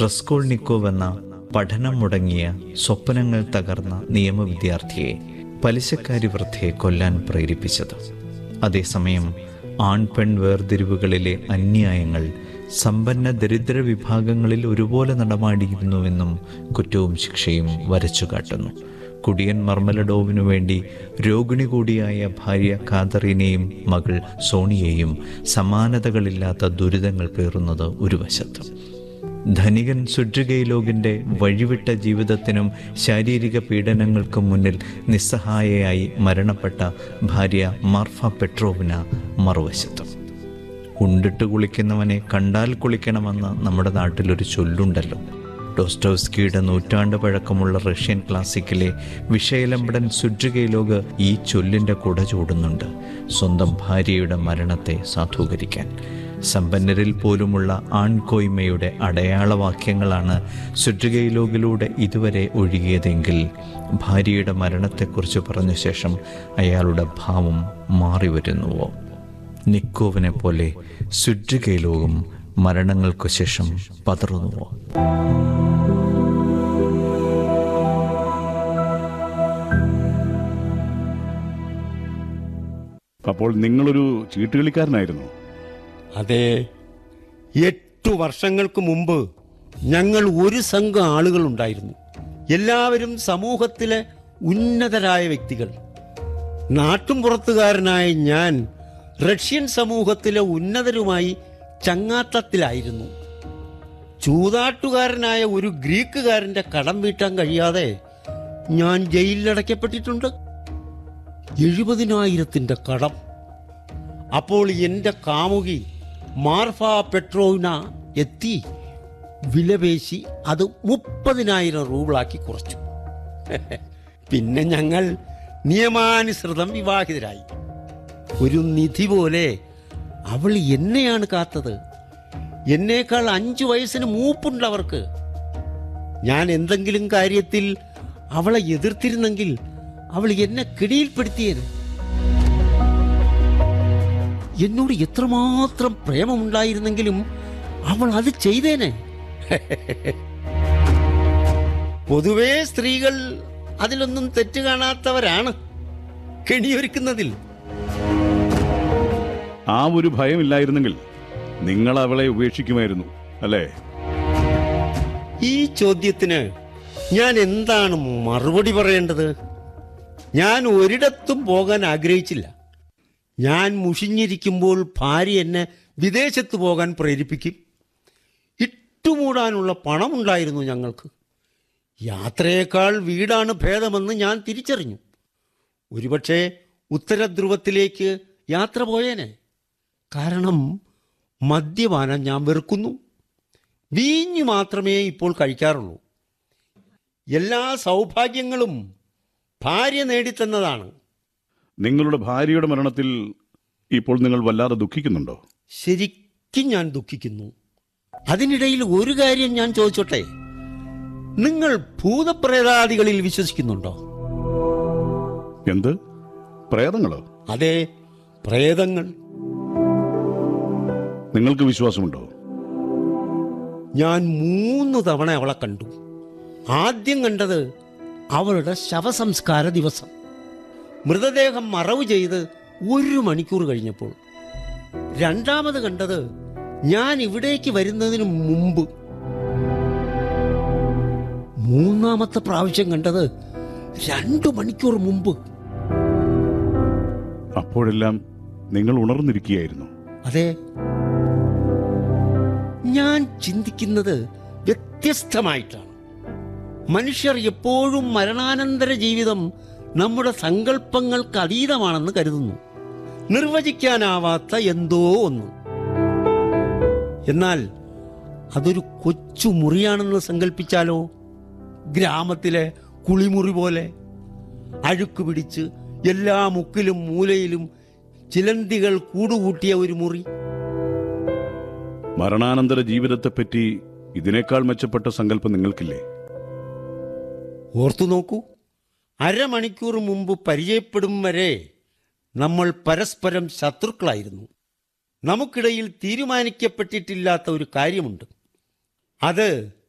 Raskolnikov എന്ന പഠനം മുടങ്ങിയ സ്വപ്നങ്ങൾ തകർന്ന നിയമ വിദ്യാർത്ഥിയെ പലിശക്കാരി വൃദ്ധയെ കൊല്ലാൻ പ്രേരിപ്പിച്ചത് അതേസമയം ആൺ പെൺ വേർതിരിവുകളിലെ അന്യായങ്ങൾ സമ്പന്ന ദരിദ്ര വിഭാഗങ്ങളിൽ ഒരുപോലെ നടമാടിയിരുന്നുവെന്നും കുറ്റവും ശിക്ഷയും വരച്ചു കാട്ടുന്നു കുടിയൻ മർമലഡോവിനു വേണ്ടി രോഗിണി കൂടിയായ ഭാര്യ കാതറിനെയും മകൾ സോണിയെയും സമാനതകളില്ലാത്ത ദുരിതങ്ങൾ പേറുന്നത് ഒരു വശത്ത് ധനികൻ സുഡ്രിഗൈലോകിൻ്റെ വഴിവിട്ട ജീവിതത്തിനും ശാരീരിക പീഡനങ്ങൾക്കും മുന്നിൽ നിസ്സഹായയായി മരണപ്പെട്ട ഭാര്യ മാർഫ പെട്രോവിന മറുവശത്തും ഉണ്ടിട്ട് കുളിക്കുന്നവനെ കണ്ടാൽ കുളിക്കണമെന്ന് നമ്മുടെ നാട്ടിലൊരു ചൊല്ലുണ്ടല്ലോ ഡോസ്റ്റോസ്കിയുടെ നൂറ്റാണ്ട് പഴക്കമുള്ള റഷ്യൻ ക്ലാസിക്കിലെ വിഷയലമ്പടൻ സുഡ്രിഗൈലോഗ് ഈ ചൊല്ലിൻ്റെ കുട ചൂടുന്നുണ്ട് സ്വന്തം ഭാര്യയുടെ മരണത്തെ സാധൂകരിക്കാൻ സമ്പന്നരിൽ പോലുമുള്ള ആൺകോയ്മയുടെ അടയാളവാക്യങ്ങളാണ് സുഡ്രിഗൈലോഗിലൂടെ ഇതുവരെ ഒഴുകിയതെങ്കിൽ ഭാര്യയുടെ മരണത്തെക്കുറിച്ച് പറഞ്ഞ ശേഷം അയാളുടെ ഭാവം മാറിവരുന്നുവോ നിക്കോവിനെ പോലെ സുഡ്രിഗൈലോകം മരണങ്ങൾക്കു ശേഷം പതറുന്നുവോ അപ്പോൾ നിങ്ങളൊരു ചീട്ടുകളിക്കാരനായിരുന്നു അതെ എട്ടു വർഷങ്ങൾക്ക് മുമ്പ് ഞങ്ങൾ ഒരു സംഘം ആളുകളുണ്ടായിരുന്നു എല്ലാവരും സമൂഹത്തിലെ ഉന്നതരായ വ്യക്തികൾ നാട്ടും പുറത്തുകാരനായ ഞാൻ റഷ്യൻ സമൂഹത്തിലെ ഉന്നതരുമായി ചങ്ങാത്തത്തിലായിരുന്നു ചൂതാട്ടുകാരനായ ഒരു ഗ്രീക്കുകാരന്റെ കടം വീട്ടാൻ കഴിയാതെ ഞാൻ ജയിലിലടയ്ക്കപ്പെട്ടിട്ടുണ്ട് എഴുപതിനായിരത്തിന്റെ കടം അപ്പോൾ എൻ്റെ കാമുകി മാർഫ പെട്രോവിന എത്തി വിലപേശി അത് മുപ്പതിനായിരം റൂബിളാക്കി കുറച്ചു പിന്നെ ഞങ്ങൾ നിയമാനുസൃതം വിവാഹിതരായി ഒരു നിധി പോലെ അവൾ എന്നെയാണ് കാത്തത് എന്നേക്കാൾ അഞ്ചു വയസ്സിന് മൂപ്പുണ്ട് അവർക്ക് ഞാൻ എന്തെങ്കിലും കാര്യത്തിൽ അവളെ എതിർത്തിരുന്നെങ്കിൽ അവൾ എന്നെ കിടിയിൽപ്പെടുത്തിയേനെ എന്നോട് എത്രമാത്രം പ്രേമമുണ്ടായിരുന്നെങ്കിലും അവൾ അത് ചെയ്തേനെ പൊതുവേ സ്ത്രീകൾ അതിലൊന്നും തെറ്റ് കാണാത്തവരാണ് കെണിയൊരുക്കുന്നതിൽ ആ ഒരു ഭയമില്ലായിരുന്നെങ്കിൽ നിങ്ങൾ അവളെ ഉപേക്ഷിക്കുമായിരുന്നു അല്ലേ ഈ ചോദ്യത്തിന് ഞാൻ എന്താണ് മറുപടി പറയേണ്ടത് ഞാൻ ഒരിടത്തും പോകാൻ ആഗ്രഹിച്ചില്ല ഞാൻ മുഷിഞ്ഞിരിക്കുമ്പോൾ ഭാര്യ എന്നെ വിദേശത്ത് പോകാൻ പ്രേരിപ്പിക്കും ഇട്ടുമൂടാനുള്ള പണമുണ്ടായിരുന്നു ഞങ്ങൾക്ക് യാത്രയേക്കാൾ വീടാണ് ഭേദമെന്ന് ഞാൻ തിരിച്ചറിഞ്ഞു ഒരുപക്ഷെ ഉത്തരധ്രുവത്തിലേക്ക് യാത്ര പോയേനെ കാരണം മദ്യപാനം ഞാൻ വെറുക്കുന്നു വീഞ്ഞു മാത്രമേ ഇപ്പോൾ കഴിക്കാറുള്ളൂ എല്ലാ സൗഭാഗ്യങ്ങളും ഭാര്യ നേടിത്തന്നതാണ് നിങ്ങളുടെ ഭാര്യയുടെ മരണത്തിൽ ഇപ്പോൾ നിങ്ങൾ വല്ലാതെ ദുഃഖിക്കുന്നുണ്ടോ ശരിക്കും ഞാൻ ദുഃഖിക്കുന്നു അതിനിടയിൽ ഒരു കാര്യം ഞാൻ ചോദിച്ചോട്ടെ നിങ്ങൾ ഭൂതപ്രേതാദികളിൽ വിശ്വസിക്കുന്നുണ്ടോ എന്ത് പ്രേതങ്ങളോ അതെ പ്രേതങ്ങൾ നിങ്ങൾക്ക് വിശ്വാസമുണ്ടോ ഞാൻ മൂന്ന് തവണ അവളെ കണ്ടു ആദ്യം കണ്ടത് അവളുടെ ശവസംസ്കാര ദിവസം മൃതദേഹം മറവ് ചെയ്ത് ഒരു മണിക്കൂർ കഴിഞ്ഞപ്പോൾ രണ്ടാമത് കണ്ടത് ഞാൻ ഇവിടേക്ക് വരുന്നതിന് മുമ്പ് മൂന്നാമത്തെ പ്രാവശ്യം കണ്ടത് രണ്ടു മണിക്കൂർ മുമ്പ് അപ്പോഴെല്ലാം നിങ്ങൾ ഉണർന്നിരിക്കുകയായിരുന്നു അതെ ഞാൻ ചിന്തിക്കുന്നത് വ്യത്യസ്തമായിട്ടാണ് മനുഷ്യർ എപ്പോഴും മരണാനന്തര ജീവിതം നമ്മുടെ സങ്കല്പങ്ങൾക്ക് അതീതമാണെന്ന് കരുതുന്നു നിർവചിക്കാനാവാത്ത എന്തോ ഒന്ന് എന്നാൽ അതൊരു കൊച്ചു മുറിയാണെന്ന് സങ്കല്പിച്ചാലോ ഗ്രാമത്തിലെ കുളിമുറി പോലെ അഴുക്ക് പിടിച്ച് എല്ലാ മുക്കിലും മൂലയിലും ചിലന്തികൾ കൂടുകൂട്ടിയ ഒരു മുറി മരണാനന്തര ജീവിതത്തെപ്പറ്റി ഇതിനേക്കാൾ മെച്ചപ്പെട്ട സങ്കല്പം നിങ്ങൾക്കില്ലേ ഓർത്തു നോക്കൂ അരമണിക്കൂർ മുമ്പ് പരിചയപ്പെടും വരെ നമ്മൾ പരസ്പരം ശത്രുക്കളായിരുന്നു നമുക്കിടയിൽ തീരുമാനിക്കപ്പെട്ടിട്ടില്ലാത്ത ഒരു കാര്യമുണ്ട് അത്